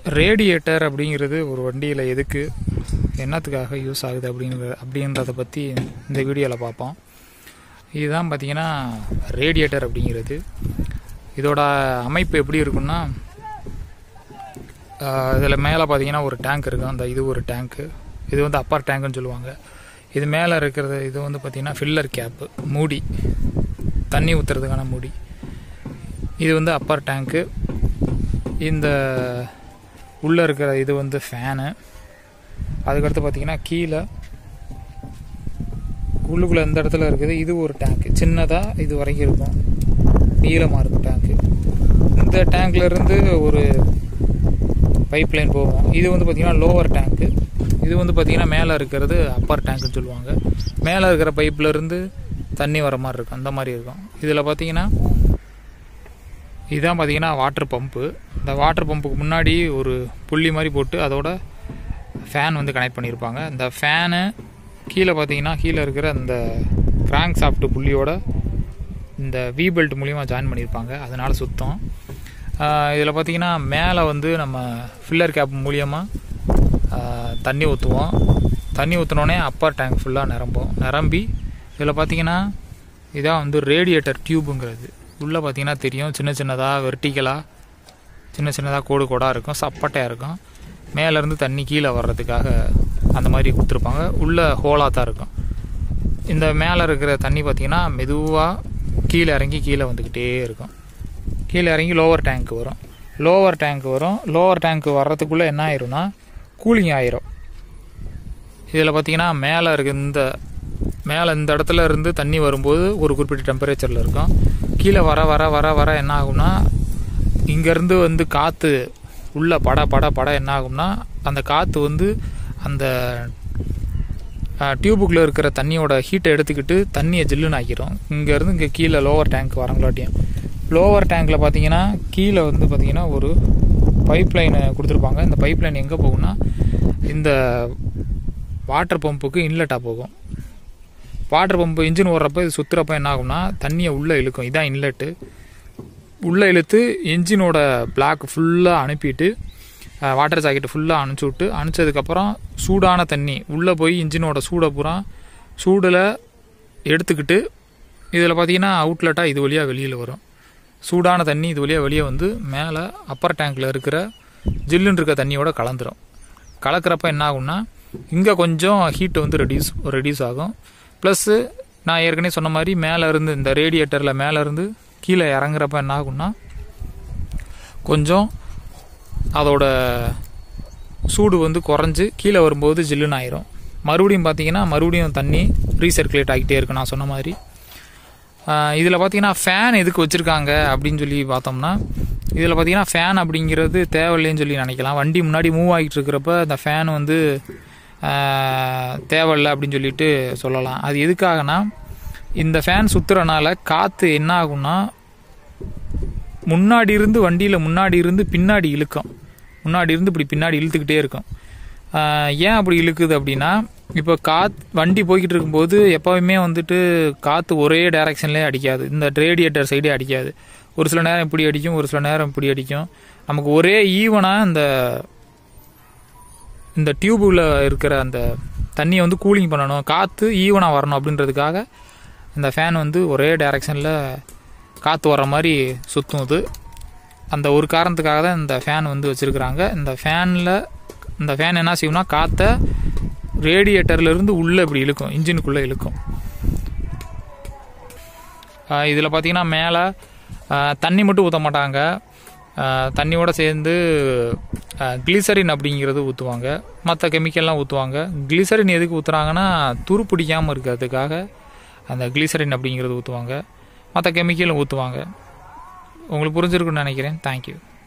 radiator அப்படிங்கிறது ஒரு வண்டியில் எதுக்கு என்னத்துக்காக யூஸ் ஆகுது அப்படிங்கிற அப்படின்றத பற்றி இந்த வீடியோவில் பார்ப்போம் இதுதான் பார்த்தீங்கன்னா ரேடியேட்டர் அப்படிங்கிறது இதோட அமைப்பு எப்படி இருக்குன்னா இதில் மேலே பார்த்தீங்கன்னா ஒரு டேங்க் இருக்கும் அந்த இது ஒரு டேங்க்கு இது வந்து அப்பர் டேங்க்குன்னு சொல்லுவாங்க இது மேலே இருக்கிறது இது வந்து பார்த்தீங்கன்னா ஃபில்லர் கேப்பு மூடி தண்ணி ஊற்றுறதுக்கான மூடி இது வந்து அப்பர் டேங்க்கு இந்த உள்ளே இருக்கிற இது வந்து ஃபேனு அதுக்கடுத்து பார்த்தீங்கன்னா கீழே உள்ளுக்குள்ளே இந்த இடத்துல இருக்குது இது ஒரு டேங்க்கு சின்னதாக இது வரைக்கும் இருக்கும் நீளமாக இருக்கும் டேங்க்கு இந்த டேங்க்ல இருந்து ஒரு பைப் லைன் போகும் இது வந்து பார்த்திங்கன்னா லோவர் டேங்க்கு இது வந்து பார்த்திங்கன்னா மேலே இருக்கிறது அப்பர் டேங்க்குன்னு சொல்லுவாங்க மேலே இருக்கிற பைப்பில் இருந்து தண்ணி வர மாதிரி இருக்கும் அந்த மாதிரி இருக்கும் இதில் பார்த்தீங்கன்னா இதுதான் பார்த்தீங்கன்னா வாட்டர் பம்பு இந்த வாட்டர் பம்புக்கு முன்னாடி ஒரு புள்ளி மாதிரி போட்டு அதோட ஃபேன் வந்து கனெக்ட் பண்ணியிருப்பாங்க இந்த ஃபேனு கீழே பார்த்தீங்கன்னா கீழே இருக்கிற அந்த கிராங்க் சாஃப்ட் புள்ளியோட இந்த வி பெல்ட் மூலிமா ஜாயின் பண்ணியிருப்பாங்க அதனால் சுத்தம் இதில் பார்த்தீங்கன்னா மேலே வந்து நம்ம ஃபில்லர் கேப் மூலியமாக தண்ணி ஊற்றுவோம் தண்ணி ஊற்றினோடனே அப்பர் டேங்க் ஃபுல்லாக நிரம்பும் நிரம்பி இதில் பார்த்தீங்கன்னா இதான் வந்து ரேடியேட்டர் டியூபுங்கிறது உள்ளே பார்த்தீங்கன்னா தெரியும் சின்ன சின்னதாக வெர்டிக்கலாக சின்ன சின்னதாக கோடு கோடாக இருக்கும் சப்பட்டையாக இருக்கும் மேலேருந்து தண்ணி கீழே வர்றதுக்காக அந்த மாதிரி கொடுத்துருப்பாங்க உள்ளே ஹோலாக தான் இருக்கும் இந்த மேலே இருக்கிற தண்ணி பார்த்தீங்கன்னா மெதுவாக கீழே இறங்கி கீழே வந்துக்கிட்டே இருக்கும் கீழே இறங்கி லோவர் டேங்க் வரும் லோவர் டேங்க் வரும் லோவர் டேங்க் வர்றதுக்குள்ளே என்ன ஆயிரும்னா கூலிங் ஆயிரும் இதில் பார்த்தீங்கன்னா மேலே இருக்க இந்த மேலே இந்த இடத்துல இருந்து தண்ணி வரும்போது ஒரு குறிப்பிட்ட டெம்பரேச்சரில் இருக்கும் கீழே வர வர வர வர என்ன ஆகும்னா இங்கேருந்து வந்து காற்று உள்ள பட பட பட என்ன ஆகும்னா அந்த காற்று வந்து அந்த டியூபுக்குள்ளே இருக்கிற தண்ணியோட ஹீட்டை எடுத்துக்கிட்டு தண்ணியை ஜில்லுன்னு ஆக்கிரும் இங்கேருந்து இங்கே கீழே லோவர் டேங்க் வரங்களாட்டியும் லோவர் டேங்க்கில் பார்த்தீங்கன்னா கீழே வந்து பார்த்தீங்கன்னா ஒரு பைப் லைனை கொடுத்துருப்பாங்க இந்த பைப் லைன் எங்கே போகும்னா இந்த வாட்டர் பம்புக்கு இன்லெட்டாக போகும் வாட்டர் பம்பு இன்ஜின் ஓடுறப்ப இது சுற்றுறப்ப என்ன ஆகும்னா தண்ணியை உள்ளே இழுக்கும் இதான் இன்லெட்டு உள்ளே இழுத்து இன்ஜினோட பிளாக் ஃபுல்லாக அனுப்பிட்டு வாட்டர் ஜாக்கெட்டு ஃபுல்லாக அனுப்பிச்சி விட்டு அனுப்பிச்சதுக்கப்புறம் சூடான தண்ணி உள்ளே போய் இன்ஜினோட சூடை பூரா சூடில் எடுத்துக்கிட்டு இதில் பார்த்தீங்கன்னா அவுட்லெட்டாக இது வழியாக வெளியில் வரும் சூடான தண்ணி இது வழியாக வெளியே வந்து மேலே அப்பர் டேங்க்கில் இருக்கிற ஜில்லுன்னு இருக்க தண்ணியோட கலந்துரும் கலக்கிறப்ப என்ன ஆகும்னா இங்கே கொஞ்சம் ஹீட்டு வந்து ரெடியூஸ் ரெடியூஸ் ஆகும் ப்ளஸ்ஸு நான் ஏற்கனவே சொன்ன மாதிரி மேலே இருந்து இந்த ரேடியேட்டரில் மேலே இருந்து கீழே இறங்குறப்ப என்ன ஆகும்னா கொஞ்சம் அதோட சூடு வந்து குறைஞ்சு கீழே வரும்போது ஜில்லுன்னு ஆயிரும் மறுபடியும் பார்த்தீங்கன்னா மறுபடியும் தண்ணி ரீசர்க்குலேட் ஆகிட்டே இருக்கும் நான் சொன்ன மாதிரி இதில் பார்த்தீங்கன்னா ஃபேன் எதுக்கு வச்சுருக்காங்க அப்படின்னு சொல்லி பார்த்தோம்னா இதில் பார்த்தீங்கன்னா ஃபேன் அப்படிங்கிறது தேவையில்லைன்னு சொல்லி நினைக்கலாம் வண்டி முன்னாடி மூவ் ஆகிட்டு இருக்கிறப்ப அந்த ஃபேன் வந்து தேவையில்லை அப்படின்னு சொல்லிட்டு சொல்லலாம் அது எதுக்காகனா இந்த ஃபேன் சுற்றுறனால காற்று என்ன ஆகும்னா முன்னாடி இருந்து வண்டியில் முன்னாடி இருந்து பின்னாடி இழுக்கும் முன்னாடி இருந்து இப்படி பின்னாடி இழுத்துக்கிட்டே இருக்கும் ஏன் அப்படி இழுக்குது அப்படின்னா இப்போ காத் வண்டி போய்கிட்டு இருக்கும்போது எப்போவுமே வந்துட்டு காற்று ஒரே டைரக்ஷன்லேயே அடிக்காது இந்த ரேடியேட்டர் சைடே அடிக்காது ஒரு சில நேரம் இப்படி அடிக்கும் ஒரு சில நேரம் இப்படி அடிக்கும் நமக்கு ஒரே ஈவனாக இந்த இந்த டியூபில் இருக்கிற அந்த தண்ணியை வந்து கூலிங் பண்ணணும் காற்று ஈவனாக வரணும் அப்படின்றதுக்காக இந்த ஃபேன் வந்து ஒரே டைரக்ஷனில் காற்று வர மாதிரி சுற்றும் இது அந்த ஒரு காரணத்துக்காக தான் இந்த ஃபேன் வந்து வச்சுருக்குறாங்க இந்த ஃபேனில் இந்த ஃபேன் என்ன செய்யும்னா காற்றை ரேடியேட்டர்லேருந்து உள்ளே இப்படி இழுக்கும் இன்ஜினுக்குள்ளே இழுக்கும் இதில் பார்த்தீங்கன்னா மேலே தண்ணி மட்டும் ஊற்ற மாட்டாங்க தண்ணியோடு சேர்ந்து கிளிசரின் அப்படிங்கிறது ஊற்றுவாங்க மற்ற கெமிக்கல்லாம் ஊற்றுவாங்க கிளிசரின் எதுக்கு ஊற்றுறாங்கன்னா துரு பிடிக்காமல் இருக்கிறதுக்காக அந்த கிளிசரின் அப்படிங்கிறது ஊற்றுவாங்க மற்ற கெமிக்கலும் ஊற்றுவாங்க உங்களுக்கு புரிஞ்சிருக்குன்னு நினைக்கிறேன் தேங்க்யூ